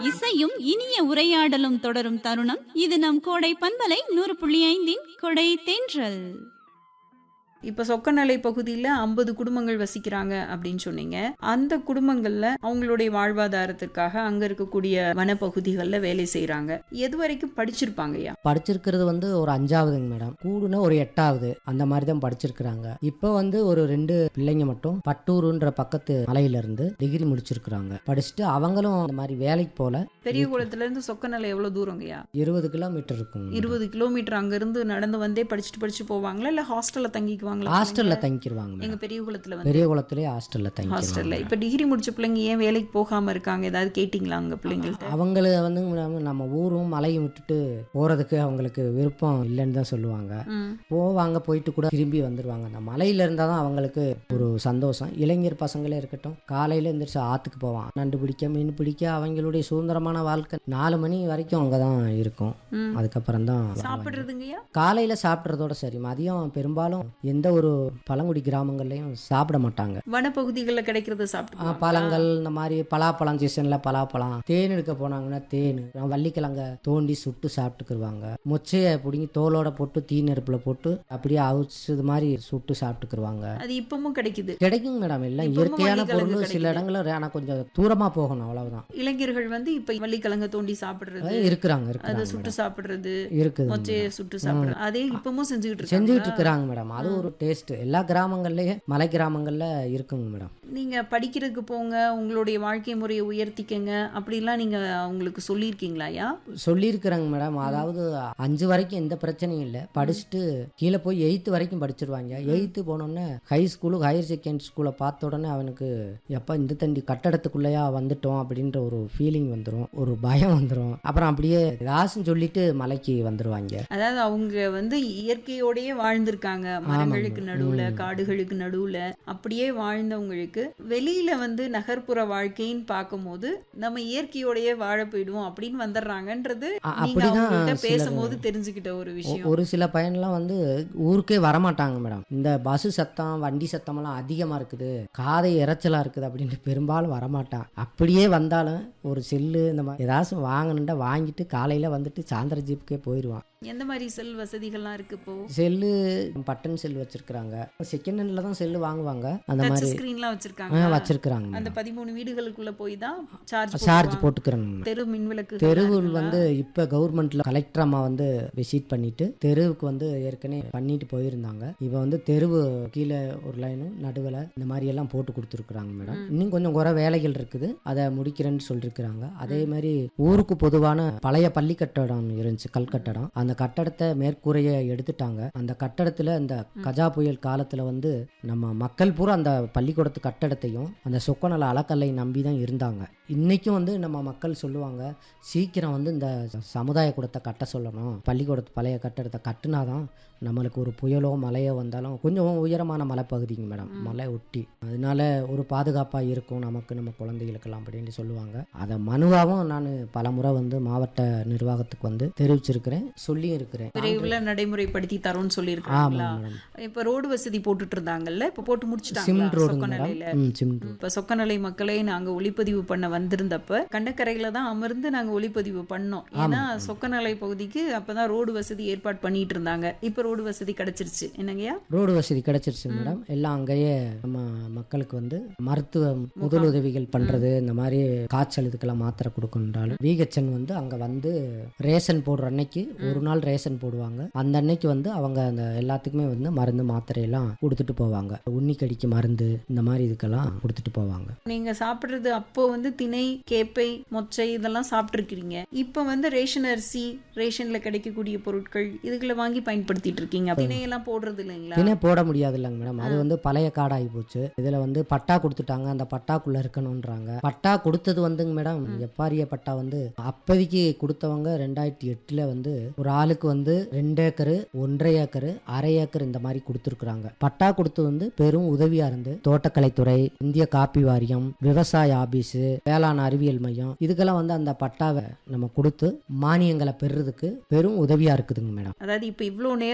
இசையும் இனிய உரையாடலும் தொடரும் தருணம் இது நம் கோடை பண்பலை நூறு புள்ளி ஐந்தின் கொடை தென்றல் இப்ப சொக்கநலை பகுதியில ஐம்பது குடும்பங்கள் வசிக்கிறாங்க அப்படின்னு சொன்னீங்க அந்த குடும்பங்கள்ல அவங்களுடைய வாழ்வாதாரத்திற்காக அங்க இருக்கக்கூடிய வனப்பகுதிகளில் வேலை செய்றாங்க எது வரைக்கும் படிச்சிருப்பாங்கய்யா படிச்சிருக்கிறது வந்து ஒரு அஞ்சாவதுங்க மேடம் கூடுனா ஒரு எட்டாவது அந்த மாதிரி தான் படிச்சிருக்கிறாங்க இப்போ வந்து ஒரு ரெண்டு பிள்ளைங்க மட்டும் பட்டூருன்ற பக்கத்து மலையில இருந்து டிகிரி முடிச்சிருக்கிறாங்க படிச்சுட்டு அவங்களும் அந்த மாதிரி வேலைக்கு போல பெரிய குளத்துல இருந்து சொக்கநலை எவ்வளவு தூரங்கய்யா இருபது கிலோமீட்டர் இருக்கும் இருபது கிலோமீட்டர் அங்க இருந்து நடந்து வந்தே படிச்சுட்டு படிச்சு போவாங்களா இல்ல ஹாஸ்டல்ல தங்கிக்குவாங்களா ஹாஸ்டல்ல தங்கிடுவாங்க எங்க மேடம் பெரிய குளத்துல வந்து பெரிய குளத்திலே ஹாஸ்டல்ல ஹாஸ்டல்ல தங்கிடுவாங்க இப்ப டிகிரி முடிச்ச பிள்ளைங்க ஏன் வேலைக்கு போகாம இருக்காங்க ஏதாவது கேட்டீங்களா அங்க பிள்ளைங்கள்ட்ட அவங்கள வந்து நம்ம- நம்ம ஊரும் மலையும் விட்டுட்டு போறதுக்கு அவங்களுக்கு விருப்பம் இல்லைன்னு தான் சொல்லுவாங்க ம். போவாங்க போயிட்டு கூட திரும்பி வந்துடுவாங்க அந்த மலையில இருந்தால் தான் அவங்களுக்கு ஒரு சந்தோஷம் இளைஞர் பசங்களே இருக்கட்டும் காலையில எந்திரிச்சு ஆற்றுக்கு போவான் நண்டு பிடிக்க மீன் பிடிக்க அவங்களுடைய சுதந்திரமான வாழ்க்கை நாலு மணி வரைக்கும் அங்கே தான் இருக்கும் ம். அதுக்கப்புறம் தான் சாப்பிடுறதுங்கய்யா காலையில் சாப்பிட்றதோட சரி மதியம் பெரும்பாலும் எந்த ஒரு பழங்குடி கிராமங்கள்லையும் சாப்பிட மாட்டாங்க வனப்பகுதிகளில் கிடைக்கிறத ஆ, சாப்பிட்டு பழங்கள் இந்த மாதிரி பலாப்பழம் சீசனில் பலாப்பழம் தேன் எடுக்க போனாங்கன்னா தேன் வள்ளிக்கிழங்க தோண்டி சுட்டு சாப்பிட்டுக்குருவாங்க மொச்சையை பிடுங்கி தோலோட போட்டு தீ நெருப்பில் போட்டு அப்படியே அவிச்சது மாதிரி சுட்டு சாப்பிட்டுக்குருவாங்க அது இப்பவும் கிடைக்குது கிடைக்குங்க மேடம் எல்லாம் இப்பவும் இயற்கையான வள்ளிக்கிழங்கு பொருள் சில கிடைக்குது. இடங்கள்ல ஆனால் கொஞ்சம் தூரமாக போகணும் அவ்வளவுதான் இளைஞர்கள் வந்து இப்ப வள்ளிக்கிழங்க தோண்டி சாப்பிடுறது அது இருக்கிறாங்க அதை இருக்கிறாங்க சுட்டு மேடம். சாப்பிடுறது இருக்குது மொச்சையை சுட்டு சாப்பிடுறது அதே இப்பவும் செஞ்சுக்கிட்டு இருக்காங்க செஞ்சுக்கிட்டு இருக்கிறாங்க மேடம் அது ஒரு டேஸ்ட் எல்லா கிராமங்கள்லயும் மலை கிராமங்கள்ல இருக்குங்க மேடம் நீங்க படிக்கிறதுக்கு போங்க உங்களுடைய வாழ்க்கை முறையை உயர்த்திக்கங்க அப்படிலாம் நீங்க அவங்களுக்கு சொல்லியிருக்கீங்களா ஐயா சொல்லியிருக்கிறாங்க மேடம் அதாவது அஞ்சு வரைக்கும் எந்த பிரச்சனையும் இல்லை படிச்சுட்டு கீழே போய் எயித்து வரைக்கும் படிச்சிருவாங்க எயித்து போனோடனே ஹை ஸ்கூலு ஹையர் செகண்டரி ஸ்கூலை பார்த்த உடனே அவனுக்கு எப்போ இந்த தண்டி கட்டடத்துக்குள்ளேயா வந்துட்டோம் அப்படின்ற ஒரு ஃபீலிங் வந்துடும் ஒரு பயம் வந்துடும் அப்புறம் அப்படியே ஏதாச்சும் சொல்லிட்டு மலைக்கு வந்துடுவாங்க அதாவது அவங்க வந்து இயற்கையோடயே வாழ்ந்திருக்காங்க மரங்களுக்கு நடுவுல ம். காடுகளுக்கு நடுவுல அப்படியே வாழ்ந்தவங்களுக்கு வெளியில வந்து நகர்ப்புற வாழ்க்கைன்னு பார்க்கும்போது நம்ம இயற்கையோடயே வாழ போயிடுவோம் அப்படின்னு வந்துடுறாங்கன்றது அ- நீங்க அப்படிதான் அவங்கள்ட்ட சிலர் பேசும்போது தெரிஞ்சுக்கிட்ட ஒரு ஒ- விஷயம் ஒரு சில பையன்லாம் வந்து ஊருக்கே வரமாட்டாங்க மேடம் இந்த பஸ் சத்தம் வண்டி சத்தமெல்லாம் அதிகமாக இருக்குது காதை இறைச்சலாக இருக்குது அப்படின்ட்டு பெரும்பாலும் வரமாட்டான் அப்படியே வந்தாலும் ஒரு செல்லு இந்த மாதிரி ஏதாச்சும் வாங்கணுண்டா வாங்கிட்டு காலையில் வந்துட்டு சாயந்தர ஜீப்புக்கே போயிடுவான் எந்த மாதிரி செல் வசதிகள்லாம் இருக்கு இப்போ செல்லு பட்டன் செல் வச்சிருக்கிறாங்க செகண்ட் ஹேண்ட்ல தான் செல்லு வாங்குவாங்க அந்த டச் மாதிரி ஸ்கிரீன்லாம் ஆ, வச்சிருக்காங்க வச்சிருக்கிறாங்க அந்த பதிமூணு வீடுகளுக்குள்ள போய் தான் சார்ஜ் சார்ஜ் போட்டுக்கிறேங்க தெரு மின்விளக்கு தெருவில் வந்து இப்போ கவர்மெண்ட்ல கலெக்டர் அம்மா வந்து விசிட் பண்ணிட்டு தெருவுக்கு வந்து ஏற்கனவே பண்ணிட்டு போயிருந்தாங்க இப்போ வந்து தெருவு கீழே ஒரு லைனும் நடுவில் இந்த மாதிரி எல்லாம் போட்டு கொடுத்துருக்குறாங்க மேடம் இன்னும் கொஞ்சம் குறை வேலைகள் இருக்குது அதை முடிக்கிறேன்னு சொல்லியிருக்கிறாங்க அதே மாதிரி ஊருக்கு பொதுவான பழைய பள்ளி கட்டடம் இருந்துச்சு கல் கட்டடம் அந்த கட்டடத்தை மேற்கூரையை எடுத்துட்டாங்க அந்த கட்டடத்தில் அந்த கஜா புயல் காலத்தில் வந்து நம்ம மக்கள் பூரா அந்த பள்ளிக்கூடத்து கட்டடத்தையும் அந்த சொக்கநல அலக்கல்லை நம்பி தான் இருந்தாங்க இன்னைக்கும் வந்து நம்ம மக்கள் சொல்லுவாங்க சீக்கிரம் வந்து இந்த சமுதாய கூடத்தை கட்ட சொல்லணும் பள்ளிக்கூடத்து பழைய கட்டடத்தை கட்டுனாதான் நம்மளுக்கு ஒரு புயலோ மழையோ வந்தாலும் கொஞ்சம் உயரமான மலைப்பகுதிங்க மேடம் மலை ஒட்டி அதனால ஒரு பாதுகாப்பாக இருக்கும் நமக்கு நம்ம குழந்தைகளுக்கெல்லாம் அப்படின்னு சொல்லுவாங்க அதை மனுவாகவும் நான் பலமுறை வந்து மாவட்ட நிர்வாகத்துக்கு வந்து தெரிவிச்சிருக்கிறேன் சொல்லியும் இருக்கிறேன் விரைவில் நடைமுறைப்படுத்தி தரோம்னு சொல்லியிருக்காங்களா ஆமாம் மேடம் இப்ப ரோடு வசதி போட்டுட்டு இருந்தாங்கல்ல இப்ப போட்டு முடிச்சிட்டாங்களா சிமெண்ட் ரோடுங்க மேடம் சொக்கநிலையில ம் சிமெண்ட் ரோடு இப்ப சொக்கநிலை மக்களை நாங்க ஒளிப்பதிவு பண்ண வந்திருந்தப்ப கண்டக்கரையில தான் அமர்ந்து நாங்க ஒளிப்பதிவு பண்ணோம் ஏன்னா சொக்கநிலை பகுதிக்கு அப்பதான் ரோடு வசதி ஏற்பாடு பண்ணிட்டு இருந்தாங்க இப்ப ரோடு வசதி கிடைச்சிருச்சு என்னங்கய்யா ரோடு வசதி கிடைச்சிருச்சு மேடம் எல்லாம் அங்கேயே நம்ம மக்களுக்கு வந்து மருத்துவ முதலுதவிகள் பண்றது இந்த மாதிரி காய்ச்சல் இதுக்கெல்லாம் மாத்திரை கொடுக்கணுன்றாலும் விஹெச்என் வந்து அங்க வந்து ரேஷன் போடுற அன்னைக்கு ஒரு நாள் ரேஷன் போடுவாங்க அந்த அன்னைக்கு வந்து அவங்க அந்த எல்லாத்துக்குமே வந்து மருந்து மாத்திரை எல்லாம் கொடுத்துட்டு போவாங்க உன்னிக்கடிக்கு மருந்து இந்த மாதிரி இதுக்கெல்லாம் கொடுத்துட்டு போவாங்க நீங்க சாப்பிடுறது அப்போ வந்து திணை கேப்பை மொச்சை இதெல்லாம் சாப்பிட்டுருக்கீங்க இப்ப வந்து ரேஷன் அரிசி ரேஷன்ல கிடைக்கக்கூடிய பொருட்கள் இதுகளை வாங்கி பயன்படுத்திட்டு இருக்கீங்க திணையெல்லாம் போடுறது இல்லைங்களா தினை போட முடியாது இல்லைங்க மேடம் அது வந்து பழைய காடாகி போச்சு இதுல வந்து பட்டா கொடுத்துட்டாங்க அந்த பட்டாக்குள்ள இருக்கணும்ன்றாங்க பட்டா கொடுத்தது வந்துங்க மேடம் எப்பாரிய பட்டா வந்து அப்போதைக்கு கொடுத்தவங்க ரெண்டாயிரத்தி எட்டுல வந்து ஒரு ஆளுக்கு வந்து ரெண்டு ஏக்கரு ஒன்றரை ஏக்கரு அரை ஏக்கர் இந்த மாதிரி கொடுத்துருக்குறாங்க பட்டா கொடுத்து வந்து பெரும் உதவியா இருந்து தோட்டக்கலைத்துறை இந்திய காப்பி வாரியம் விவசாய ஆபீஸ் வேளாண் அறிவியல் மையம் இதுக்கெல்லாம் வந்து அந்த பட்டாவை நம்ம கொடுத்து மானியங்களை பெறுறதுக்கு பெரும் உதவியா இருக்குதுங்க மேடம் அதாவது இப்ப இவ்வளவு நேரம்